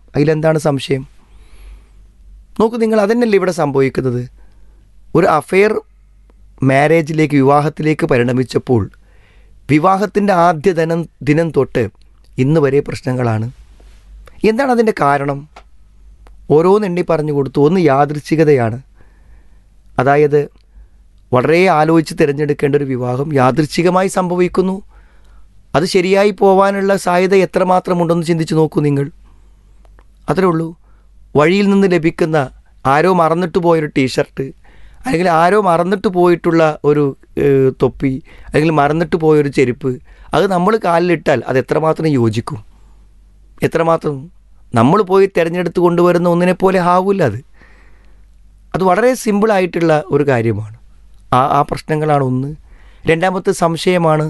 അതിലെന്താണ് സംശയം നോക്കൂ നിങ്ങൾ അതന്നെയല്ലേ ഇവിടെ സംഭവിക്കുന്നത് ഒരു അഫെയർ മാരേജിലേക്ക് വിവാഹത്തിലേക്ക് പരിണമിച്ചപ്പോൾ വിവാഹത്തിൻ്റെ ആദ്യ ദിനം ദിനം തൊട്ട് ഇന്ന് വരെ പ്രശ്നങ്ങളാണ് എന്താണ് അതിൻ്റെ കാരണം ഓരോന്ന് എണ്ണി പറഞ്ഞു കൊടുത്തു ഒന്ന് യാദൃച്ഛികതയാണ് അതായത് വളരെ ആലോചിച്ച് തിരഞ്ഞെടുക്കേണ്ട ഒരു വിവാഹം യാദൃച്ഛികമായി സംഭവിക്കുന്നു അത് ശരിയായി പോവാനുള്ള സാധ്യത എത്രമാത്രമുണ്ടെന്ന് ചിന്തിച്ച് നോക്കൂ നിങ്ങൾ അത്രേ ഉള്ളൂ വഴിയിൽ നിന്ന് ലഭിക്കുന്ന ആരോ മറന്നിട്ട് പോയൊരു ടീഷർട്ട് അല്ലെങ്കിൽ ആരോ മറന്നിട്ട് പോയിട്ടുള്ള ഒരു ഏഹ്, തൊപ്പി അല്ലെങ്കിൽ മറന്നിട്ട് പോയൊരു ചെരുപ്പ് അത് നമ്മൾ കാലിലിട്ടാൽ അത് എത്രമാത്രം യോജിക്കും എത്രമാത്രം നമ്മൾ പോയി തിരഞ്ഞെടുത്ത് കൊണ്ടുവരുന്ന ഒന്നിനെ പോലെ ആവില്ല അത് അത് വളരെ സിമ്പിളായിട്ടുള്ള ഒരു കാര്യമാണ് ആ ആ പ്രശ്നങ്ങളാണ് ഒന്ന് രണ്ടാമത്തെ സംശയമാണ്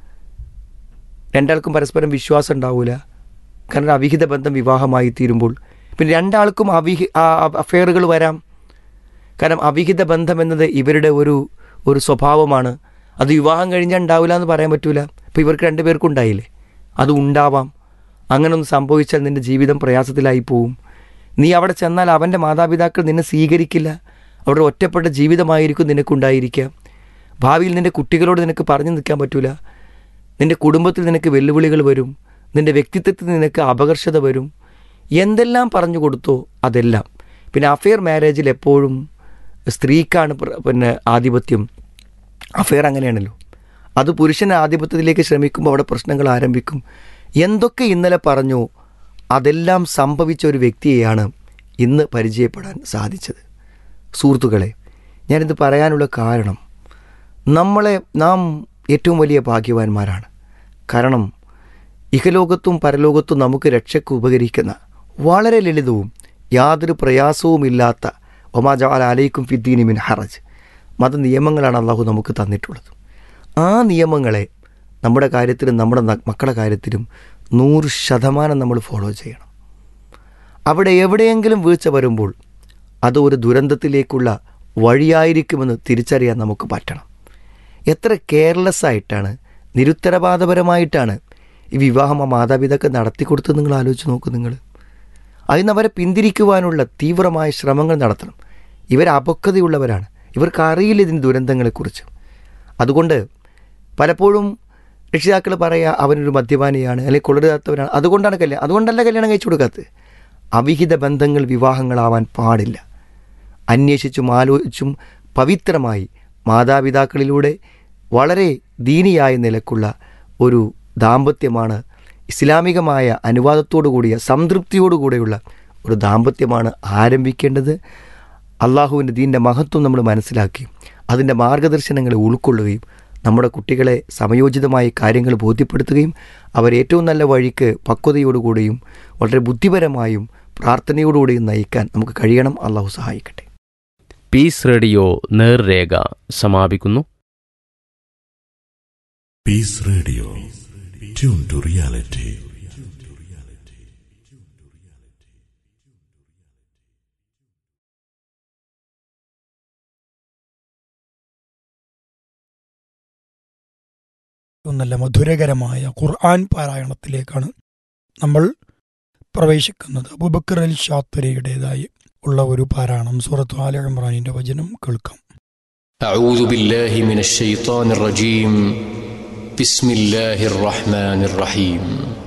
രണ്ടാൾക്കും പരസ്പരം വിശ്വാസം ഉണ്ടാവില്ല കാരണം അവിഹിത ബന്ധം വിവാഹമായി തീരുമ്പോൾ പിന്നെ രണ്ടാൾക്കും അവിഹി അഫെയറുകൾ വരാം കാരണം അവിഹിത ബന്ധം എന്നത് ഇവരുടെ ഒരു ഒരു സ്വഭാവമാണ് അത് വിവാഹം കഴിഞ്ഞാൽ ഉണ്ടാവില്ല എന്ന് പറയാൻ പറ്റൂല ഇപ്പോൾ ഇവർക്ക് രണ്ടുപേർക്കും ഉണ്ടായില്ലേ അത് ഉണ്ടാവാം അങ്ങനെ ഒന്ന് സംഭവിച്ചാൽ നിൻ്റെ ജീവിതം പ്രയാസത്തിലായി പോവും നീ അവിടെ ചെന്നാൽ അവൻ്റെ മാതാപിതാക്കൾ നിന്നെ സ്വീകരിക്കില്ല അവിടെ ഒറ്റപ്പെട്ട ജീവിതമായിരിക്കും നിനക്കുണ്ടായിരിക്കുക ഭാവിയിൽ നിൻ്റെ കുട്ടികളോട് നിനക്ക് പറഞ്ഞു നിൽക്കാൻ പറ്റൂല നിൻ്റെ കുടുംബത്തിൽ നിനക്ക് വെല്ലുവിളികൾ വരും നിൻ്റെ വ്യക്തിത്വത്തിൽ നിനക്ക് അപകർഷത വരും എന്തെല്ലാം പറഞ്ഞു കൊടുത്തോ അതെല്ലാം പിന്നെ അഫെയർ മാരേജിൽ എപ്പോഴും സ്ത്രീക്കാണ് പ്ര- പിന്നെ ആധിപത്യം അഫെയർ അങ്ങനെയാണല്ലോ അത് പുരുഷൻ ആധിപത്യത്തിലേക്ക് ശ്രമിക്കുമ്പോൾ അവിടെ പ്രശ്നങ്ങൾ ആരംഭിക്കും എന്തൊക്കെ ഇന്നലെ പറഞ്ഞോ അതെല്ലാം സംഭവിച്ച ഒരു വ്യക്തിയെയാണ് ഇന്ന് പരിചയപ്പെടാൻ സാധിച്ചത് സുഹൃത്തുക്കളെ ഞാനിത് പറയാനുള്ള കാരണം നമ്മളെ നാം ഏറ്റവും വലിയ ഭാഗ്യവാന്മാരാണ് കാരണം ഇഹലോകത്തും പരലോകത്തും നമുക്ക് രക്ഷയ്ക്ക് ഉപകരിക്കുന്ന വളരെ ലളിതവും യാതൊരു പ്രയാസവുമില്ലാത്ത ഒമാജാൽ അലൈക്കും ഫിദ്ദീനി മിൻ ഹറജ് മത നിയമങ്ങളാണ് അള്ളാഹു നമുക്ക് തന്നിട്ടുള്ളത് ആ നിയമങ്ങളെ നമ്മുടെ കാര്യത്തിലും നമ്മുടെ ന- മക്കളുടെ കാര്യത്തിലും നൂറ് ശതമാനം നമ്മൾ ഫോളോ ചെയ്യണം അവിടെ എവിടെയെങ്കിലും വീഴ്ച വരുമ്പോൾ അത് ഒരു ദുരന്തത്തിലേക്കുള്ള വഴിയായിരിക്കുമെന്ന് തിരിച്ചറിയാൻ നമുക്ക് പറ്റണം എത്ര കെയർലെസ് ആയിട്ടാണ് നിരുത്തരവാദപരമായിട്ടാണ് ഈ വിവാഹം ആ മാതാപിതാക്കൾ നടത്തിക്കൊടുത്തത് നിങ്ങൾ ആലോചിച്ച് നോക്കൂ നിങ്ങൾ അതിന് അവരെ പിന്തിരിക്കുവാനുള്ള തീവ്രമായ ശ്രമങ്ങൾ നടത്തണം ഇവർ അപക്വതയുള്ളവരാണ് ഇവർക്ക് അറിയില്ല ഇതിൻ്റെ ദുരന്തങ്ങളെക്കുറിച്ച് അതുകൊണ്ട് പലപ്പോഴും രക്ഷിതാക്കൾ പറയുക അവനൊരു മദ്യപാനിയാണ് അല്ലെങ്കിൽ കൊള്ളരുതാത്തവനാണ് അതുകൊണ്ടാണ് കല്യാണം അതുകൊണ്ടല്ല കല്യാണം കഴിച്ചു കൊടുക്കാത്തത് അവിഹിത ബന്ധങ്ങൾ വിവാഹങ്ങളാവാൻ പാടില്ല അന്വേഷിച്ചും ആലോചിച്ചും പവിത്രമായി മാതാപിതാക്കളിലൂടെ വളരെ ദീനിയായ നിലക്കുള്ള ഒരു ദാമ്പത്യമാണ് ഇസ്ലാമികമായ അനുവാദത്തോടു കൂടിയ സംതൃപ്തിയോടു കൂടെയുള്ള ഒരു ദാമ്പത്യമാണ് ആരംഭിക്കേണ്ടത് അള്ളാഹുവിൻ്റെ ദീൻ്റെ മഹത്വം നമ്മൾ മനസ്സിലാക്കി അതിൻ്റെ മാർഗദർശനങ്ങളെ ഉൾക്കൊള്ളുകയും നമ്മുടെ കുട്ടികളെ സമയോചിതമായ കാര്യങ്ങൾ ബോധ്യപ്പെടുത്തുകയും അവരെ ഏറ്റവും നല്ല വഴിക്ക് പക്വതയോടുകൂടിയും വളരെ ബുദ്ധിപരമായും പ്രാർത്ഥനയോടുകൂടിയും നയിക്കാൻ നമുക്ക് കഴിയണം അള്ളാഹു സഹായിക്കട്ടെ പീസ് റേഡിയോ നേർരേഖ സമാപിക്കുന്നു Peace Radio. Tune to reality. നല്ല മധുരകരമായ ഖുർആൻ പാരായണത്തിലേക്കാണ് നമ്മൾ പ്രവേശിക്കുന്നത് അബുബക്കർ അൽ ഷാത്തുരയുടേതായി ഉള്ള ഒരു പാരായണം സൂറത്ത് ആല ഇമ്രാനിന്റെ വചനം കേൾക്കാം أعوذ بالله من الشيطان الرجيم بسم الله الرحمن الرحيم